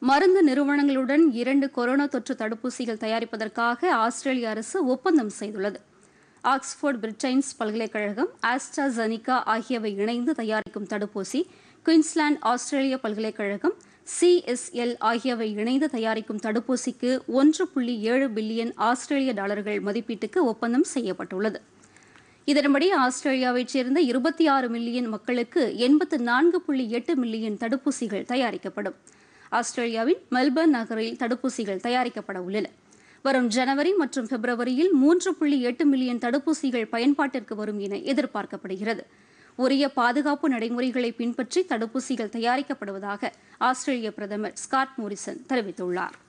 மருந்து நிறுவனங்களுடன் இரண்டு கொரோனா தொற்று தடுப்பூசிகள் தயாரிப்பதற்காக ஆஸ்திரேலிய அரசு ஒப்பந்தம் செய்துள்ளது ஆக்ஸ்போர்ட் பிரிட்டைன்ஸ் பல்கலைக்கழகம் ஆஸ்ட்ராசெனிகா ஆகியவை இணைந்து தயாரிக்கும் தடுப்பூசி குயின்ஸ்லாந்து ஆஸ்திரேலிய பல்கலைக்கழகம் சிஎஸ்எல் ஆகியவை இணைந்து தயாரிக்கும் தடுப்பூசிக்கு ஒன்று புள்ளி ஏழு பில்லியன் ஆஸ்திரேலிய டாலர்கள் மதிப்பீட்டுக்கு ஒப்பந்தம் செய்யப்பட்டுள்ளது இதன்படி ஆஸ்திரேலியாவைச் சேர்ந்த இருபத்தி ஆறு மில்லியன் மக்களுக்கு எண்பத்து நான்கு புள்ளி எட்டு மில்லியன் தடுப்பூசிகள் தயாரிக்கப்படும் ஆஸ்திரேலியாவின் மெல்பர்ன் நகரில் தடுப்பூசிகள் தயாரிக்கப்பட உள்ளன வரும் ஜனவரி மற்றும் பிப்ரவரியில் மூன்று புள்ளி எட்டு மில்லியன் தடுப்பூசிகள் பயன்பாட்டிற்கு வரும் என எதிர்பார்க்கப்படுகிறது உரிய பாதுகாப்பு நடைமுறைகளை பின்பற்றி தடுப்பூசிகள் தயாரிக்கப்படுவதாக ஆஸ்திரேலிய பிரதமர் ஸ்காட் மோரிசன் தெரிவித்துள்ளார்